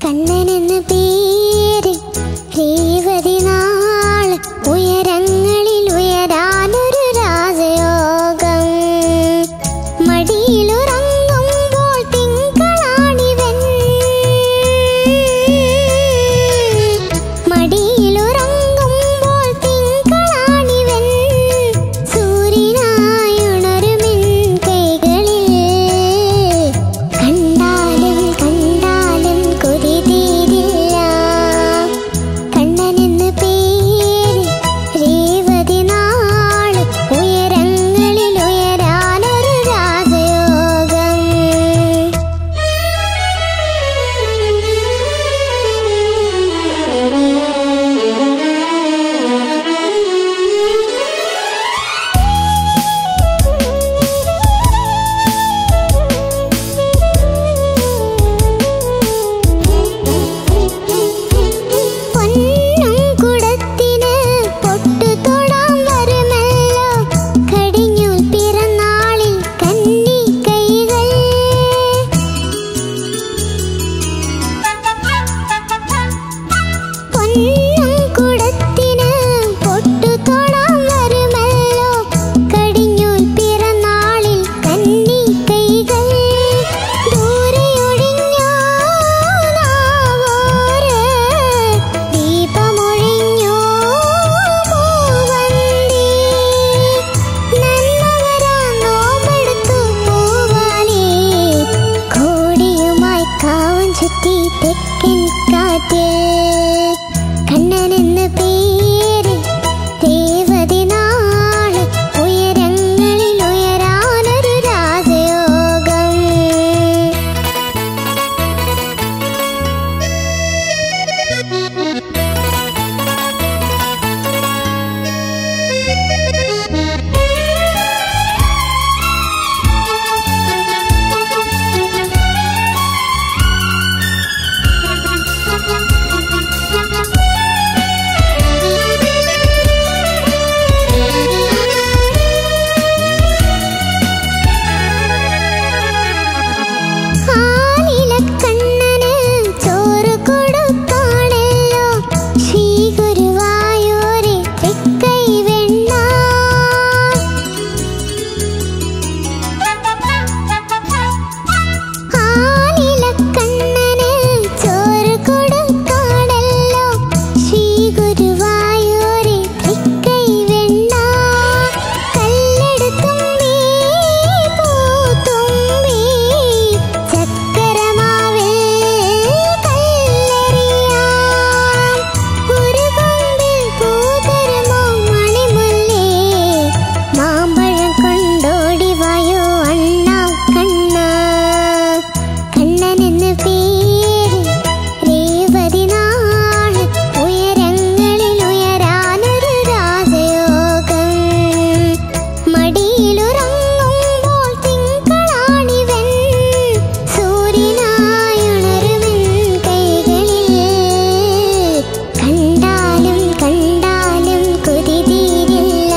കണ്ണനെന്ന് പേര് രേവതി നാള് ഉയരങ്ങളിൽ ഉയരാനൊരു രാജയോഗം മടിയിലുറങ്ങുമ്പോൾ തിങ്കളാണിവൻ മടിയിലുറങ്ങുമ്പോൾ തിങ്കളാണിവൻ സൂര്യനായുണരുമിൻ കൈകളിൽ കണ്ടാലും കണ്ടാലും കൊതി തീരില്ല കണ്ണനെന്ന് പേര് രേവതി നാള് ഉയരങ്ങളിൽ ഉയരാനൊരു രാജയോഗം പൊന്നും കുടത്തിന് പൊട്ടു തൊടാൻ വരുമല്ലോ കടിഞ്ഞൂൽ പിറന്നാളിൽ കന്നി കൈകൾ പൊന്നും കുടത്തിന് പൊട്ടു തൊടാൻ വരുമല്ലോ കടിഞ്ഞൂൽ പിറന്നാളിൽ കന്നി കൈകൾ ദൂരെയൊഴിഞ്ഞോ നാവോര് ദീപമൊഴിഞ്ഞോ മൂവന്തി നന്മവരാ നോമ്പെടുത്തു പൂവാലി കോടിയുമായി കാവൻ ചുറ്റി തെക്കൻ കാറ്റ് കണ്ണനെന്ന് പേര് രേവതി നാള് ഉയരങ്ങളിൽ ഉയരാനൊരു രാജയോഗം ആലിലക്കണ്ണന് ചോറ് കൊടുത്താണല്ലോ ശ്രീ ഗുരുവായൂരെ തെക്കൈ വെണ്ണ ആലിലക്കണ്ണന് ചോറ് കൊടുത്താണല്ലോ ശ്രീ ഗുരുവായൂരെ തെക്കൈ വെണ്ണ കല്ലെടുത്തുമ്പി പൂത്തുമ്പി ചക്കരമാവിൽ കല്ലെറിയാം ഒരു കൊമ്പിൽ പൂതരുമോ മണിമുല്ലേ മാമ്പഴം കൊണ്ടോടി വായോ അണ്ണാ കണ്ണ കണ്ണനെന്ന് പേര് രേവതി നാള് ഉയരങ്ങളിൽ ഉയരാനൊരു രാജയോഗം മടിയിലുറങ്ങുമ്പോൾ തിങ്കളാണിവൻ സൂര്യനായുണരുമിൻ കൈകളിൽ കണ്ടാലും കണ്ടാലും കൊതി തീരില്ല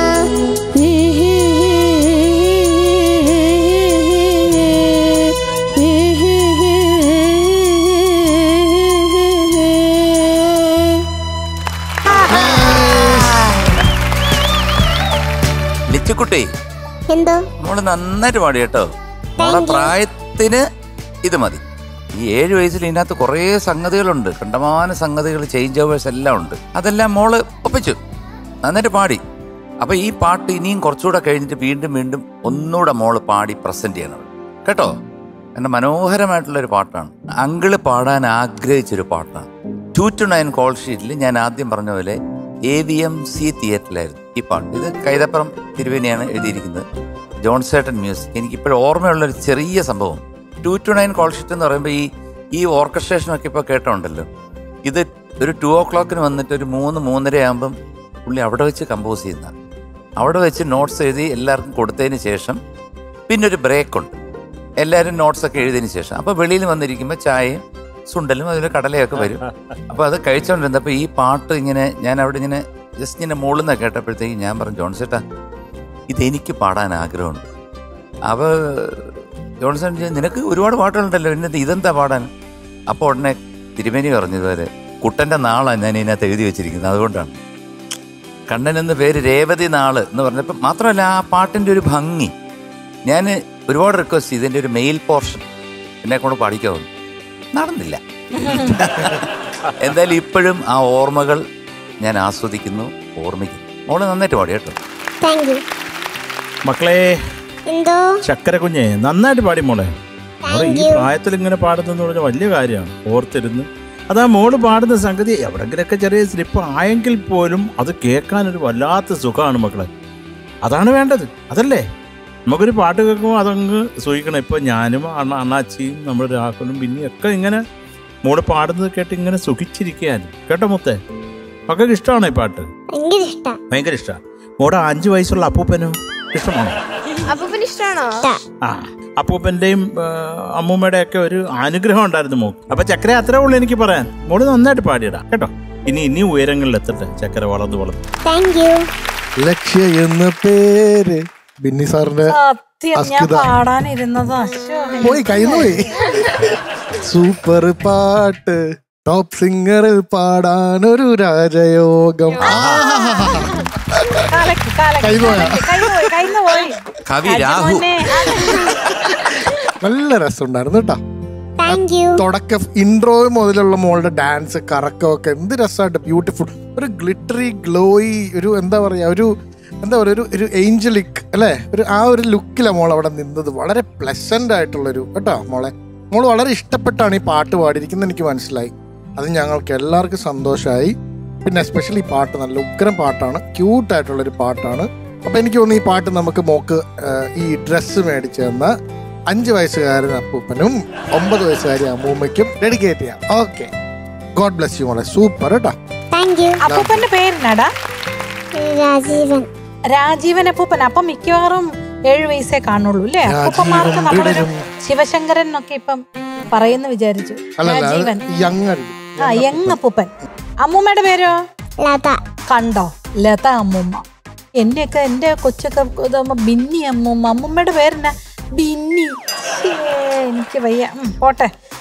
ലിച്ചുക്കുട്ടി എന്തോ മോള് നന്നായിട്ട് പാടി കേട്ടോ മോളെ പ്രായത്തിന് ഇത് മതി ഈ ഏഴ് വയസ്സിൽ ഇതിനകത്ത് കുറേ സംഗതികളുണ്ട് കണ്ടമാന സംഗതികൾ ചേഞ്ച് ഓവേഴ്സ് എല്ലാം ഉണ്ട് അതെല്ലാം മോള് ഒപ്പിച്ചു നന്നായിട്ട് പാടി അപ്പൊ ഈ പാട്ട് ഇനിയും കുറച്ചുകൂടെ കഴിഞ്ഞിട്ട് വീണ്ടും വീണ്ടും ഒന്നുകൂടെ മോള് പാടി പ്രസന്റ് ചെയ്യണം കേട്ടോ എന്റെ മനോഹരമായിട്ടുള്ള ഒരു പാട്ടാണ് അങ്കിള് പാടാൻ ആഗ്രഹിച്ചൊരു പാട്ടാണ് ടു ടു നയൻ കോൾ ഷീറ്റിൽ ഞാൻ ആദ്യം പറഞ്ഞ പോലെ എ വി എം സി തിയേറ്ററിലായിരുന്നു ഈ പാട്ട് ഇത് കൈതപ്പുറം തിരുവേനിയാണ് എഴുതിയിരിക്കുന്നത് ജോൺസേട്ടൻ മ്യൂസിക് എനിക്കിപ്പോഴും ഓർമ്മയുള്ള ഒരു ചെറിയ സംഭവം two two nine call sheet എന്ന് പറയുമ്പോൾ ഈ ഈ ഓർക്കസ്ട്രേഷനൊക്കെ ഇപ്പോൾ കേട്ടോണ്ടല്ലോ ഇത് ഒരു ടു ഓ ക്ലോക്കിന് വന്നിട്ട് ഒരു മൂന്ന് മൂന്നര ആകുമ്പം പുള്ളി അവിടെ വെച്ച് കമ്പോസ് ചെയ്യുന്ന അവിടെ വെച്ച് നോട്ട്സ് എഴുതി എല്ലാവർക്കും കൊടുത്തതിന് ശേഷം പിന്നെ ഒരു ബ്രേക്ക് ഉണ്ട് എല്ലാവരും നോട്ട്സ് ഒക്കെ എഴുതിയതിന് ശേഷം അപ്പോൾ വെളിയിൽ വന്നിരിക്കുമ്പോൾ ചായയും സുണ്ടലും അതിൽ കടലയൊക്കെ വരും അപ്പോൾ അത് കഴിച്ചുകൊണ്ടിരുന്നപ്പോൾ ഈ പാട്ട് ഇങ്ങനെ ഞാൻ അവിടെ ഇങ്ങനെ ജസ്റ്റ് ഇങ്ങനെ മുകളിൽ നിന്ന് കേട്ടപ്പോഴത്തേക്ക് ഞാൻ പറഞ്ഞു ജോൺസേട്ടാ ഇതെനിക്ക് പാടാൻ ആഗ്രഹമുണ്ട് അപ്പോൾ ജോൺസൺ ചോദിച്ചു, നിനക്ക് ഒരുപാട് പാട്ടുകളുണ്ടല്ലോ എന്നിട്ട് ഇതെന്താ പാടാൻ അപ്പോൾ ഉടനെ തിരുമേനി പറഞ്ഞതുപോലെ കുട്ടന്റെ നാളാണ് ഞാൻ ഇതിനകത്ത് എഴുതി വെച്ചിരിക്കുന്നത് അതുകൊണ്ടാണ് കണ്ണൻ എന്ന പേര് രേവതി നാള് എന്ന് പറഞ്ഞപ്പോൾ മാത്രമല്ല ആ പാട്ടിൻ്റെ ഒരു ഭംഗി ഞാൻ ഒരുപാട് റിക്വസ്റ്റ് ചെയ്തു ഇതിൻ്റെ ഒരു മെയിൽ പോർഷൻ എന്നെ കൊണ്ട് പാടിക്കാവുന്നു നടന്നില്ല എന്തായാലും ഇപ്പോഴും ആ ഓർമ്മകൾ ഞാൻ ആസ്വദിക്കുന്നു ഓർമ്മിക്കുന്നു മോള് നന്നായിട്ട് പാടി കേട്ടോ താങ്ക് യു മക്കളെ എന്തോ ചക്കര കുഞ്ഞെ നന്നായിട്ട് പാടി മോളെ മോളെ ഈ you. പ്രായത്തിൽ ഇങ്ങനെ പാടുന്നെന്ന് പറഞ്ഞാൽ വലിയ കാര്യമാണ് ഓർത്തിരുന്ന് അതാ മോള് പാടുന്ന സംഗതി എവിടെങ്കിലൊക്കെ ചെറിയ സ്ലിപ്പ് ആയെങ്കിൽ പോലും അത് കേൾക്കാനൊരു വല്ലാത്ത സുഖമാണ് മക്കളെ അതാണ് വേണ്ടത് അതല്ലേ നമുക്കൊരു പാട്ട് കേൾക്കുമ്പോൾ അതങ്ങ് സൂഹിക്കണം ഇപ്പൊ ഞാനും അണ്ണ അണ്ണാച്ചിയും നമ്മുടെ രാഹുലും പിന്നെയും ഒക്കെ ഇങ്ങനെ മോള് പാടുന്നത് കേട്ട് ഇങ്ങനെ സുഖിച്ചിരിക്കാനും കേട്ടോ മുത്തേ മക്കൾക്ക് ഇഷ്ടമാണോ ഈ പാട്ട് ഭയങ്കര ഇഷ്ടാ ഭയങ്കര ഇഷ്ടമാണ് മോടെ അഞ്ചു വയസ്സുള്ള അപ്പൂപ്പനോ ഇഷ്ടമാണോ അപ്പൂപ്പന് ഇഷ്ടാണോ ആ അപ്പൂപ്പന്റെയും ആ, അമ്മൂമ്മയുടെ ഒക്കെ ഒരു അനുഗ്രഹം ഉണ്ടായിരുന്നു മോക്ക് അപ്പൊ ചക്കര അത്രേ ഉള്ളൂ എനിക്ക് പറയാൻ മോള് നന്നായിട്ട് പാടിയടാ കേട്ടോ ഇനി ഇനി ഉയരങ്ങളിൽ എത്തട്ടെ ചക്കര വളർന്നു വളർന്നു താങ്ക് യു ലക്ഷ്യ എന്ന പേര് ബിന്നി സാറിന്റെ സത്യം ഞാൻ അസ്കിത. പാടാനിരുന്നതാ ശ്ശോ, പോയി കയ്യിൽ പോയി സൂപ്പർ പാട്ട് ടോപ്പ് സിംഗറിൽ പാടാനൊരു രാജയോഗം കലക്കി, കലക്കി, കയ്യിന്ന് പോയാ? കലക്കി, കയ്യിന്ന് പോയി, കയ്യിന്ന് പോയി. കവി അയ്യോ രാഹു മോനെ, നല്ല രസമുണ്ടായിരുന്നു കേട്ടോ താങ്ക് യു തുടക്കം ഇൻട്രോ മുതലുള്ള മോളുടെ ഡാൻസ് കറക്കമൊക്കെ എന്ത് രസമായിട്ട് ബ്യൂട്ടിഫുൾ ഒരു ഗ്ലിറ്ററി ഗ്ലോയി ഒരു എന്താ പറയാ ഒരു എന്താ പറയുക ഒരു ഒരു ഏഞ്ചലിക് അല്ലേ ഒരു ആ ഒരു ലുക്കിലാണ് മോൾ അവിടെ നിന്നത് വളരെ പ്ലസന്റ് ആയിട്ടുള്ളൊരു കേട്ടോ മോളെ മോൾ വളരെ ഇഷ്ടപ്പെട്ടാണ് ഈ പാട്ട് പാടിയിരിക്കുന്നത് എനിക്ക് മനസ്സിലായി അത് ഞങ്ങൾക്ക് എല്ലാവർക്കും സന്തോഷമായി പിന്നെ എസ്പെഷ്യലി ഈ പാട്ട് നല്ല ഉഗ്രം പാട്ടാണ് ക്യൂട്ടായിട്ടുള്ളൊരു പാട്ടാണ് അപ്പൊ എനിക്ക് തോന്നുന്നു ഈ പാട്ട് നമുക്ക് മോക്ക് ആ, ഈ ഡ്രസ്സ് മേടിച്ചു തന്ന അഞ്ച് വയസ്സുകാരൻ അപ്പൂപ്പനും ഒമ്പത് വയസ്സുകാരി അമ്മൂമ്മയ്ക്കും ഡെഡിക്കേറ്റ് ചെയ്യാം ഓക്കെ ഗോഡ് ബ്ലെസ് യു മോളെ സൂപ്പർ കേട്ടോ താങ്ക് യു അപ്പൂപ്പന്റെ പേരിനടാ രാജീവൻ രാജീവൻ അപ്പൂപ്പൻ അപ്പൊ മിക്കവാറും ഏഴു വയസ്സേ കാണുള്ളൂ അല്ലേ അപ്പൂപ്പന്മാർക്ക് രാജീവൻ നമ്മളൊരു വിടരും. ശിവശങ്കരൻ എന്നൊക്കെ ഇപ്പം പറയുന്നു വിചാരിച്ചു അല്ലല്ല രാജീവൻ യങ് ആ യങ് അപ്പൂപ്പൻ അമ്മൂമ്മയുടെ പേരോ ലത കണ്ടോ ലത അമ്മൂമ്മ എന്റെയൊക്കെ എന്റെ കൊച്ചൊക്കെ ഇതാവുമ്പോ ബിന്നി അമ്മൂമ്മ അമ്മൂമ്മയുടെ പേരെന്നാ ബിന്നി ശ്ശേ, എനിക്ക് വയ്യ ഉം, പോട്ടെ